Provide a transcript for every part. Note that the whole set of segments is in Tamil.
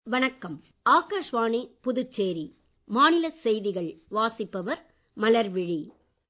வணக்கம் ஆகாஷ்வாணி புதுச்சேரி மாநில செய்திகள் வாசிப்பவர் மலர்விழி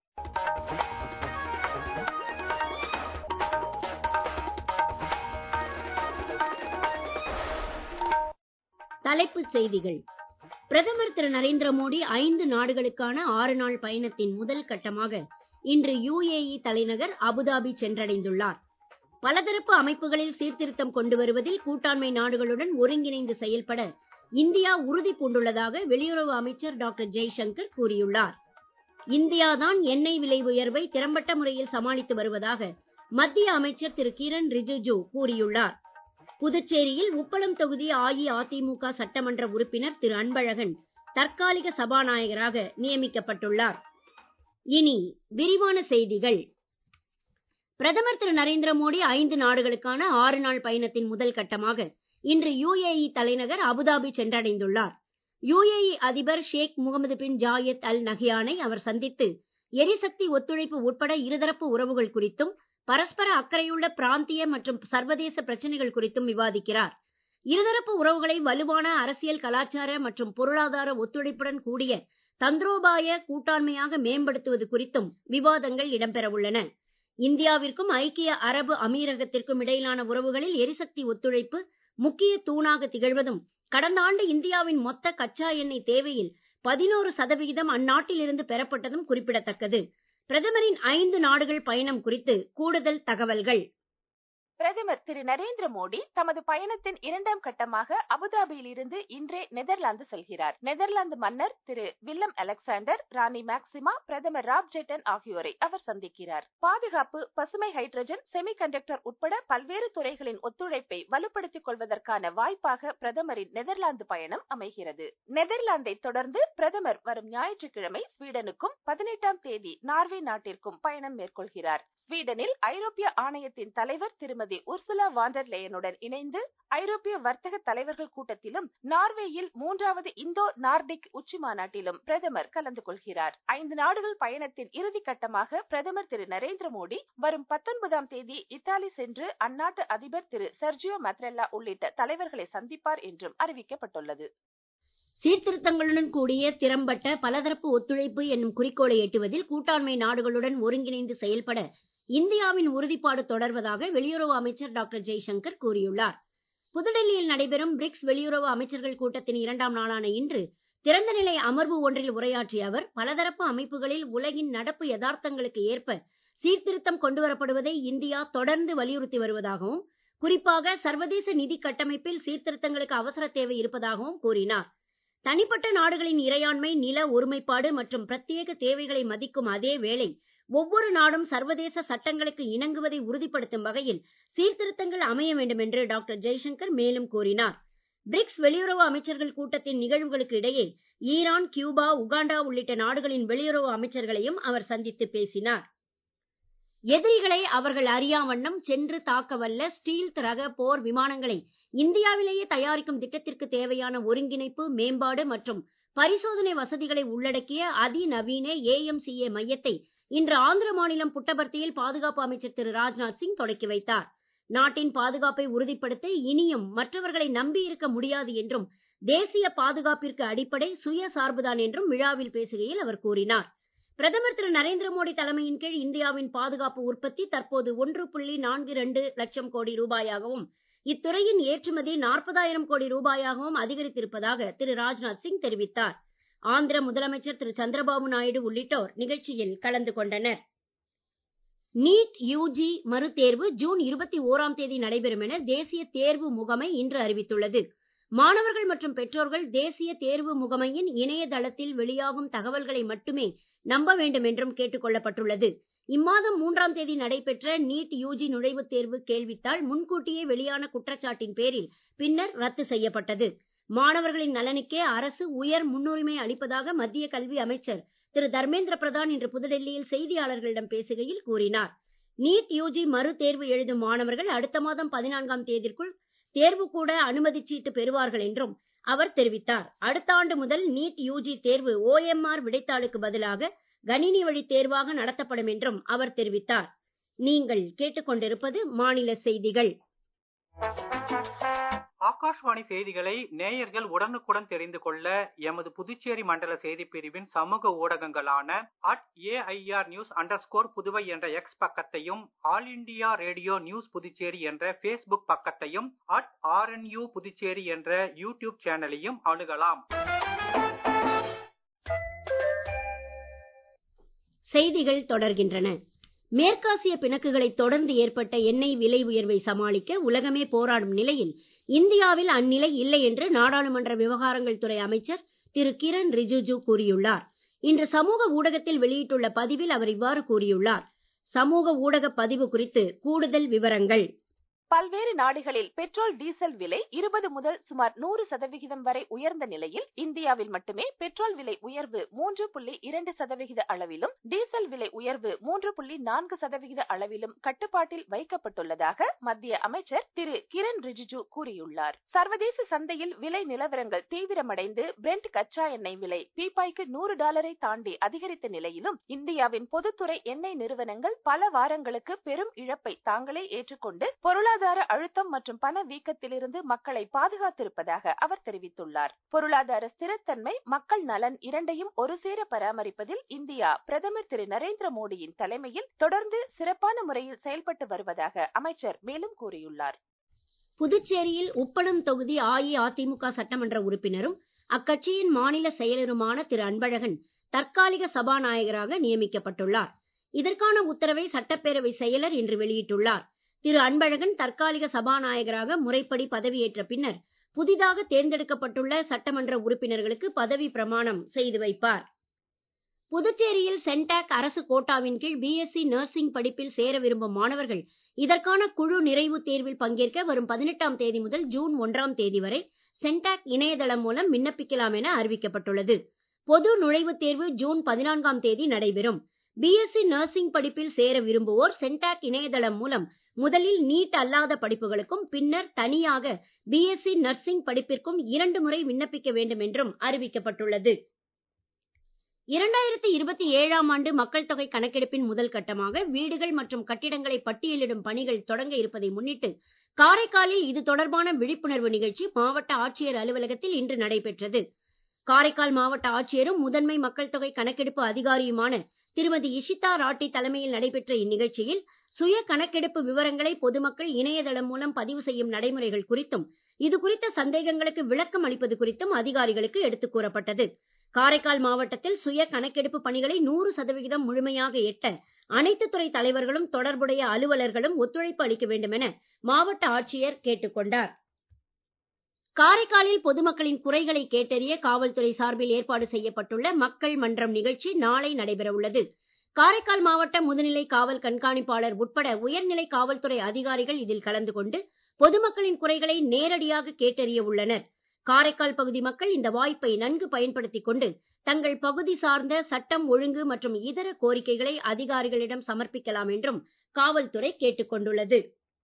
தலைப்புச் செய்திகள் பிரதமர் திரு நரேந்திர மோடி ஐந்து நாடுகளுக்கான ஆறு நாள் பயணத்தின் முதல் கட்டமாக இன்று யுஏஇ தலைநகர் அபுதாபி சென்றடைந்துள்ளார் பலதரப்பு அமைப்புகளில் சீர்திருத்தம் கொண்டு வருவதில் கூட்டாண்மை நாடுகளுடன் ஒருங்கிணைந்து செயல்பட இந்தியா உறுதி பூண்டுள்ளதாக வெளியுறவு அமைச்சர் டாக்டர் ஜெய்சங்கர் கூறியுள்ளார் இந்தியாதான் எண்ணெய் விலை உயர்வை திறம்பட்ட முறையில் சமாளித்து வருவதாக மத்திய அமைச்சர் திரு கிரண் ரிஜிஜு கூறியுள்ளார் புதுச்சேரியில் உப்பளம் தொகுதி அஇஅதிமுக சட்டமன்ற உறுப்பினர் திரு அன்பழகன் தற்காலிக சபாநாயகராக நியமிக்கப்பட்டுள்ளார் இனி விரிவான செய்திகள் பிரதமர் திரு நரேந்திர மோடி ஐந்து நாடுகளுக்கான ஆறு நாள் பயணத்தின் முதல் கட்டமாக இன்று யுஏஇ தலைநகர் அபுதாபி சென்றடைந்துள்ளார் யுஏஇ அதிபர் ஷேக் முகமது பின் ஜாயத் அல் நஹ்யானை அவர் சந்தித்து எரிசக்தி ஒத்துழைப்பு உட்பட இருதரப்பு உறவுகள் குறித்தும் பரஸ்பர அக்கறையுள்ள பிராந்திய மற்றும் சர்வதேச பிரச்சனைகள் குறித்தும் விவாதிக்கிறார் இருதரப்பு உறவுகளை வலுவான அரசியல் கலாச்சார மற்றும் பொருளாதார ஒத்துழைப்புடன் கூடிய தந்திரோபாய கூட்டாண்மையாக மேம்படுத்துவது குறித்தும் விவாதங்கள் இடம்பெற உள்ளன இந்தியாவிற்கும் ஐக்கிய அரபு அமீரகத்திற்கும் இடையிலான உறவுகளில் எரிசக்தி ஒத்துழைப்பு முக்கிய தூணாக திகழ்வதும் கடந்த ஆண்டு இந்தியாவின் மொத்த கச்சா எண்ணெய் தேவையில் பதினோரு சதவிகிதம் அந்நாட்டில் இருந்து பெறப்பட்டதும் குறிப்பிடத்தக்கது பிரதமரின் ஐந்து நாடுகள் பயணம் குறித்து கூடுதல் தகவல்கள் பிரதமர் திரு நரேந்திர மோடி தமது பயணத்தின் இரண்டாம் கட்டமாக அபுதாபியில் இருந்து இன்றே நெதர்லாந்து செல்கிறார் நெதர்லாந்து மன்னர் திரு வில்லம் அலெக்சாண்டர் ராணி மேக்சிமா பிரதமர் ராப் ஜெட்டன் ஆகியோரை அவர் சந்திக்கிறார் பாதுகாப்பு பசுமை ஹைட்ரஜன் செமி கண்டக்டர் உட்பட பல்வேறு துறைகளின் ஒத்துழைப்பை வலுப்படுத்திக் கொள்வதற்கான வாய்ப்பாக பிரதமரின் நெதர்லாந்து பயணம் அமைகிறது நெதர்லாந்தை தொடர்ந்து பிரதமர் வரும் ஞாயிற்றுக்கிழமை ஸ்வீடனுக்கும் பதினெட்டாம் தேதி நார்வே நாட்டிற்கும் பயணம் மேற்கொள்கிறார் ஸ்வீடனில் ஐரோப்பிய ஆணையத்தின் தலைவர் திருமதி உர்சுலா வாண்டர் லேயனுடன் இணைந்து ஐரோப்பிய வர்த்தக தலைவர்கள் கூட்டத்திலும் நார்வேயில் மூன்றாவது இந்தோ நார்டிக் உச்சி மாநாட்டிலும் பிரதமர் கலந்து கொள்கிறார் ஐந்து நாடுகள் பயணத்தின் இறுதி கட்டமாக பிரதமர் திரு நரேந்திர மோடி வரும் பத்தொன்பதாம் தேதி இத்தாலி சென்று அந்நாட்டு அதிபர் திரு சர்ஜியோ மத்ரெல்லா உள்ளிட்ட தலைவர்களை சந்திப்பார் என்றும் அறிவிக்கப்பட்டுள்ளது சீர்திருத்தங்களுடன் கூடிய திறம்பட்ட பலதரப்பு ஒத்துழைப்பு என்னும் குறிக்கோளை எட்டுவதில் கூட்டாண்மை நாடுகளுடன் ஒருங்கிணைந்து செயல்பட இந்தியாவின் உறுதிப்பாடு தொடர்வதாக வெளியுறவு அமைச்சர் டாக்டர் ஜெய்சங்கர் கூறியுள்ளார் புதுடெல்லியில் நடைபெறும் பிரிக்ஸ் வெளியுறவு அமைச்சர்கள் கூட்டத்தின் இரண்டாம் நாளான இன்று திறந்த நிலை அமர்வு ஒன்றில் உரையாற்றிய அவர் பலதரப்பு அமைப்புகளில் உலகின் நடப்பு யதார்த்தங்களுக்கு ஏற்ப சீர்திருத்தம் கொண்டுவரப்படுவதை இந்தியா தொடர்ந்து வலியுறுத்தி வருவதாகவும் குறிப்பாக சர்வதேச நிதி கட்டமைப்பில் சீர்திருத்தங்களுக்கு அவசர தேவை இருப்பதாகவும் கூறினார் தனிப்பட்ட நாடுகளின் இறையாண்மை நில ஒருமைப்பாடு மற்றும் பிரத்யேக தேவைகளை மதிக்கும் அதே வேளை ஒவ்வொரு நாடும் சர்வதேச சட்டங்களுக்கு இணங்குவதை உறுதிப்படுத்தும் வகையில் சீர்திருத்தங்கள் அமைய வேண்டும் என்று டாக்டர் ஜெய்சங்கர் மேலும் கூறினார் பிரிக்ஸ் வெளியுறவு அமைச்சர்கள் கூட்டத்தின் நிகழ்வுகளுக்கு இடையே ஈரான் கியூபா உகாண்டா உள்ளிட்ட நாடுகளின் வெளியுறவு அமைச்சர்களையும் அவர் சந்தித்து பேசினார் எதிரிகளை அவர்கள் அறியா வண்ணம் சென்று தாக்கவல்ல ஸ்டீல் ரக போர் விமானங்களை இந்தியாவிலேயே தயாரிக்கும் திட்டத்திற்கு தேவையான ஒருங்கிணைப்பு மேம்பாடு மற்றும் பரிசோதனை வசதிகளை உள்ளடக்கிய அதிநவீன ஏஎம்சிஏ மையத்தை இன்று ஆந்திர மாநிலம் புட்டபர்த்தியில் பாதுகாப்பு அமைச்சர் திரு ராஜ்நாத் சிங் தொடக்கி வைத்தார் நாட்டின் பாதுகாப்பை உறுதிப்படுத்த இனியும் மற்றவர்களை நம்பி இருக்க முடியாது என்றும் தேசிய பாதுகாப்பிற்கு அடிப்படை சுய சார்புதான் என்றும் விழாவில் பேசுகையில் அவர் கூறினார் பிரதமர் திரு நரேந்திர மோடி தலைமையின் கீழ் இந்தியாவின் பாதுகாப்பு உற்பத்தி தற்போது ஒன்று புள்ளி நான்கு இரண்டு லட்சம் கோடி ரூபாயாகவும் இத்துறையின் ஏற்றுமதி நாற்பதாயிரம் கோடி ரூபாயாகவும் அதிகரித்திருப்பதாக திரு ராஜ்நாத் சிங் தெரிவித்தார் ஆந்திர முதலமைச்சர் திரு சந்திரபாபு நாயுடு உள்ளிட்டோர் நிகழ்ச்சியில் கலந்து கொண்டனர் நீட் யுஜி மறுதேர்வு ஜூன் இருபத்தி ஓராம் தேதி நடைபெறும் என தேசிய தேர்வு முகமை இன்று அறிவித்துள்ளது மாணவர்கள் மற்றும் பெற்றோர்கள் தேசிய தேர்வு முகமையின் இணையதளத்தில் வெளியாகும் தகவல்களை மட்டுமே நம்ப வேண்டும் என்றும் கேட்டுக் கொள்ளப்பட்டுள்ளது இம்மாதம் மூன்றாம் தேதி நடைபெற்ற நீட் யுஜி நுழைவுத் தேர்வு கேள்வித்தாள் முன்கூட்டியே வெளியான குற்றச்சாட்டின் பேரில் பின்னர் ரத்து செய்யப்பட்டது மாணவர்களின் நலனுக்கே அரசு உயர் முன்னுரிமை அளிப்பதாக மத்திய கல்வி அமைச்சர் திரு தர்மேந்திர பிரதான் இன்று புதுடெல்லியில் செய்தியாளர்களிடம் பேசுகையில் கூறினார் நீட் யுஜி மறு தேர்வு எழுதும் மாணவர்கள் அடுத்த மாதம் பதினான்காம் தேதிக்குள் தேர்வு கூட அனுமதி சீட்டு பெறுவார்கள் என்றும் அவர் தெரிவித்தார் அடுத்த ஆண்டு முதல் நீட் யுஜி தேர்வு ஓஎம்ஆர் விடைத்தாளுக்கு பதிலாக கணினி வழி தேர்வாக நடத்தப்படும் என்றும் அவர் தெரிவித்தார் நீங்கள் கேட்டுக்கொண்டிருப்பது மாநில செய்திகள் ஆகாஷ்வாணி செய்திகளை நேயர்கள் உடனுக்குடன் தெரிந்து கொள்ள எமது புதுச்சேரி மண்டல செய்திப் பிரிவின் சமூக ஊடகங்களான at AIR news under Puduvai என்ற எக்ஸ் பக்கத்தையும் All India Radio News Puducherry என்ற ஃபேஸ்புக் பக்கத்தையும் அட் ஆர்என்யூ புதுச்சேரி என்ற யூடியூப் சேனலையும் அணுகலாம் செய்திகள் தொடர்கின்றன மேற்காசிய பிணக்குகளை தொடர்ந்து ஏற்பட்ட எண்ணெய் விலை உயர்வை சமாளிக்க உலகமே போராடும் நிலையில் இந்தியாவில் அந்நிலை இல்லை என்று நாடாளுமன்ற விவகாரங்கள் துறை அமைச்சர் திரு கிரண் ரிஜிஜு கூறியுள்ளார் இன்று சமூக ஊடகத்தில் வெளியிட்டுள்ள பதிவில் அவர் இவ்வாறு கூறியுள்ளார் சமூக ஊடக பதிவு குறித்து கூடுதல் விவரங்கள் பல்வேறு நாடுகளில் பெட்ரோல் டீசல் விலை இருபது முதல் சுமார் நூறு சதவிகிதம் வரை உயர்ந்த நிலையில் இந்தியாவில் மட்டுமே பெட்ரோல் விலை உயர்வு மூன்று புள்ளி இரண்டு சதவிகித அளவிலும் டீசல் விலை உயர்வு மூன்று புள்ளி நான்கு சதவிகித அளவிலும் கட்டுப்பாட்டில் வைக்கப்பட்டுள்ளதாக மத்திய அமைச்சர் திரு கிரண் ரிஜிஜு கூறியுள்ளார் சர்வதேச சந்தையில் விலை நிலவரங்கள் தீவிரமடைந்து பிரெண்ட் கச்சா எண்ணெய் விலை பீப்பாய்க்கு நூறு டாலரை தாண்டி அதிகரித்த நிலையிலும் இந்தியாவின் பொதுத்துறை எண்ணெய் நிறுவனங்கள் பல வாரங்களுக்கு பெரும் இழப்பை தாங்களே ஏற்றுக்கொண்டு பொருளாதார பொருளாதார அழுத்தம் மற்றும் பண வீக்கத்திலிருந்து மக்களை பாதுகாத்திருப்பதாக அவர் தெரிவித்துள்ளார் பொருளாதார ஸ்திரத்தன்மை மக்கள் நலன் இரண்டையும் ஒரு சேர பராமரிப்பதில் இந்தியா பிரதமர் திரு நரேந்திர மோடியின் தலைமையில் தொடர்ந்து சிறப்பான முறையில் செயல்பட்டு வருவதாக அமைச்சர் மேலும் கூறியுள்ளார் புதுச்சேரியில் உப்பளம் தொகுதி அஇஅதிமுக சட்டமன்ற உறுப்பினரும் அக்கட்சியின் மாநில செயலருமான திரு அன்பழகன் தற்காலிக சபாநாயகராக நியமிக்கப்பட்டுள்ளார் இதற்கான உத்தரவை சட்டப்பேரவை செயலர் இன்று வெளியிட்டுள்ளார் திரு அன்பழகன் தற்காலிக சபாநாயகராக முறைப்படி பதவியேற்ற பின்னர் புதிதாக தேர்ந்தெடுக்கப்பட்டுள்ள சட்டமன்ற உறுப்பினர்களுக்கு பதவி பிரமாணம் செய்து வைப்பார் புதுச்சேரியில் சென்டாக் அரசு கோட்டாவின் கீழ் பிஎஸ்சி நர்சிங் படிப்பில் சேர விரும்பும் மாணவர்கள் இதற்கான குழு நிறைவு தேர்வில் பங்கேற்க வரும் பதினெட்டாம் தேதி முதல் ஜூன் ஒன்றாம் தேதி வரை சென்டாக் இணையதளம் மூலம் விண்ணப்பிக்கலாம் என அறிவிக்கப்பட்டுள்ளது பொது நுழைவுத் தேர்வு ஜூன் பதினான்காம் தேதி நடைபெறும் பிஎஸ்சி நர்சிங் படிப்பில் சேர விரும்புவோர் சென்டாக் இணையதளம் மூலம் முதலில் நீட் அல்லாத படிப்புகளுக்கும் பின்னர் தனியாக பிஎஸ்சி நர்சிங் படிப்பிற்கும் இரண்டு முறை விண்ணப்பிக்க வேண்டும் என்றும் அறிவிக்கப்பட்டுள்ளது இரண்டாயிரத்தி இருபத்தி ஏழாம் ஆண்டு மக்கள் தொகை கணக்கெடுப்பின் முதல் கட்டமாக வீடுகள் மற்றும் கட்டிடங்களை பட்டியலிடும் பணிகள் தொடங்க இருப்பதை முன்னிட்டு காரைக்காலில் இது தொடர்பான விழிப்புணர்வு நிகழ்ச்சி மாவட்ட ஆட்சியர் அலுவலகத்தில் இன்று நடைபெற்றது காரைக்கால் மாவட்ட ஆட்சியரும் முதன்மை மக்கள் தொகை கணக்கெடுப்பு அதிகாரியுமான திருமதி இஷிதா ராட்டி தலைமையில் நடைபெற்ற இந்நிகழ்ச்சியில் சுய கணக்கெடுப்பு விவரங்களை பொதுமக்கள் இணையதளம் மூலம் பதிவு செய்யும் நடைமுறைகள் குறித்தும் இது குறித்த சந்தேகங்களுக்கு விளக்கம் அளிப்பது குறித்தும் அதிகாரிகளுக்கு எடுத்துக் கூறப்பட்டது காரைக்கால் மாவட்டத்தில் சுய கணக்கெடுப்பு பணிகளை நூறு சதவிகிதம் முழுமையாக எட்ட அனைத்து துறை தலைவர்களும் தொடர்புடைய அலுவலர்களும் ஒத்துழைப்பு அளிக்க வேண்டும் என மாவட்ட ஆட்சியர் கேட்டுக் கொண்டார் காரைக்காலில் பொதுமக்களின் குறைகளை கேட்டறிய காவல்துறை சார்பில் ஏற்பாடு செய்யப்பட்டுள்ள மக்கள் மன்றம் நிகழ்ச்சி நாளை நடைபெற உள்ளது காரைக்கால் மாவட்ட முதுநிலை காவல் கண்காணிப்பாளர் உட்பட உயர்நிலை காவல்துறை அதிகாரிகள் இதில் கலந்து கொண்டு பொதுமக்களின் குறைகளை நேரடியாக கேட்டறிய உள்ளனர் காரைக்கால் பகுதி மக்கள் இந்த வாய்ப்பை நன்கு பயன்படுத்திக் கொண்டு தங்கள் பகுதி சார்ந்த சட்டம் ஒழுங்கு மற்றும் இதர கோரிக்கைகளை அதிகாரிகளிடம் சமர்ப்பிக்கலாம் என்றும் காவல்துறை கேட்டுக் கொண்டுள்ளது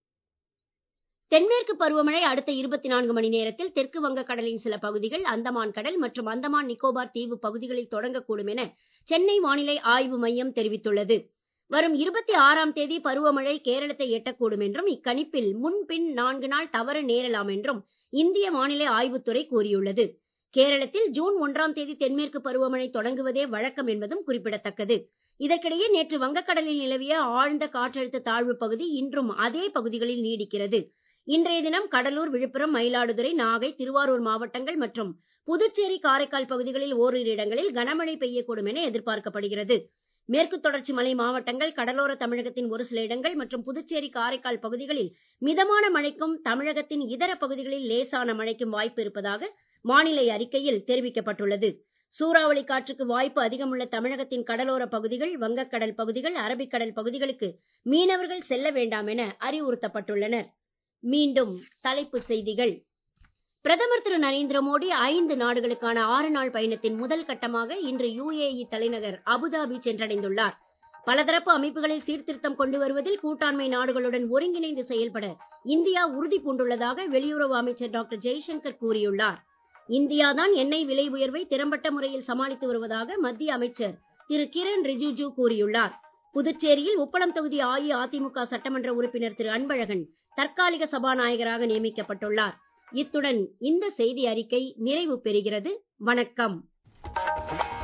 தென்மேற்கு பருவமழை அடுத்த இருபத்தி நான்கு மணி நேரத்தில் தெற்கு வங்கக்கடலின் சில பகுதிகள் அந்தமான் கடல் மற்றும் அந்தமான் நிக்கோபார் தீவு பகுதிகளில் தொடங்கக்கூடும் என சென்னை வானிலை ஆய்வு மையம் தெரிவித்துள்ளது வரும் இருபத்தி ஆறாம் தேதி பருவமழை கேரளத்தை எட்டக்கூடும் என்றும் இக்கணிப்பில் முன்பின் நான்கு நாள் தவறு நேரலாம் என்றும் இந்திய வானிலை ஆய்வுத்துறை கூறியுள்ளது கேரளத்தில் ஜூன் ஒன்றாம் தேதி தென்மேற்கு பருவமழை தொடங்குவதே வழக்கம் என்பதும் குறிப்பிடத்தக்கது இதற்கிடையே நேற்று வங்கக்கடலில் நிலவிய ஆழ்ந்த காற்றழுத்த தாழ்வு பகுதி இன்றும் அதே பகுதிகளில் நீடிக்கிறது இன்றைய தினம் கடலூர் விழுப்புரம் மயிலாடுதுறை நாகை திருவாரூர் மாவட்டங்கள் மற்றும் புதுச்சேரி காரைக்கால் பகுதிகளில் ஓரிரு இடங்களில் கனமழை பெய்யக்கூடும் என எதிர்பார்க்கப்படுகிறது மேற்கு தொடர்ச்சி மலை மாவட்டங்கள் கடலோர தமிழகத்தின் ஒரு சில இடங்கள் மற்றும் புதுச்சேரி காரைக்கால் பகுதிகளில் மிதமான மழைக்கும் தமிழகத்தின் இதர பகுதிகளில் லேசான மழைக்கும் வாய்ப்பு இருப்பதாக வானிலை அறிக்கையில் தெரிவிக்கப்பட்டுள்ளது சூறாவளி காற்றுக்கு வாய்ப்பு அதிகமுள்ள தமிழகத்தின் கடலோர பகுதிகள் வங்கக்கடல் பகுதிகள் அரபிக்கடல் பகுதிகளுக்கு மீனவர்கள் செல்ல வேண்டாம் என அறிவுறுத்தப்பட்டுள்ளனர் மீண்டும் தலைப்புச் செய்திகள் பிரதமர் திரு நரேந்திர மோடி ஐந்து நாடுகளுக்கான ஆறு நாள் பயணத்தின் முதல் கட்டமாக இன்று யுஏஇ தலைநகர் அபுதாபி சென்றடைந்துள்ளார் பலதரப்பு அமைப்புகளில் சீர்திருத்தம் கொண்டு வருவதில் கூட்டாண்மை நாடுகளுடன் ஒருங்கிணைந்து செயல்பட இந்தியா உறுதி பூண்டுள்ளதாக வெளியுறவு அமைச்சர் டாக்டர் ஜெய்சங்கர் கூறியுள்ளார் இந்தியாதான் எண்ணெய் விலை உயர்வை திறம்பட்ட முறையில் சமாளித்து வருவதாக மத்திய அமைச்சர் திரு கிரண் ரிஜிஜு கூறியுள்ளார் புதுச்சேரியில் உப்பளம் தொகுதி அஇஅதிமுக சட்டமன்ற உறுப்பினர் திரு அன்பழகன் தற்காலிக சபாநாயகராக நியமிக்கப்பட்டுள்ளார் இத்துடன் இந்த செய்தி அறிக்கை நிறைவு பெறுகிறது வணக்கம்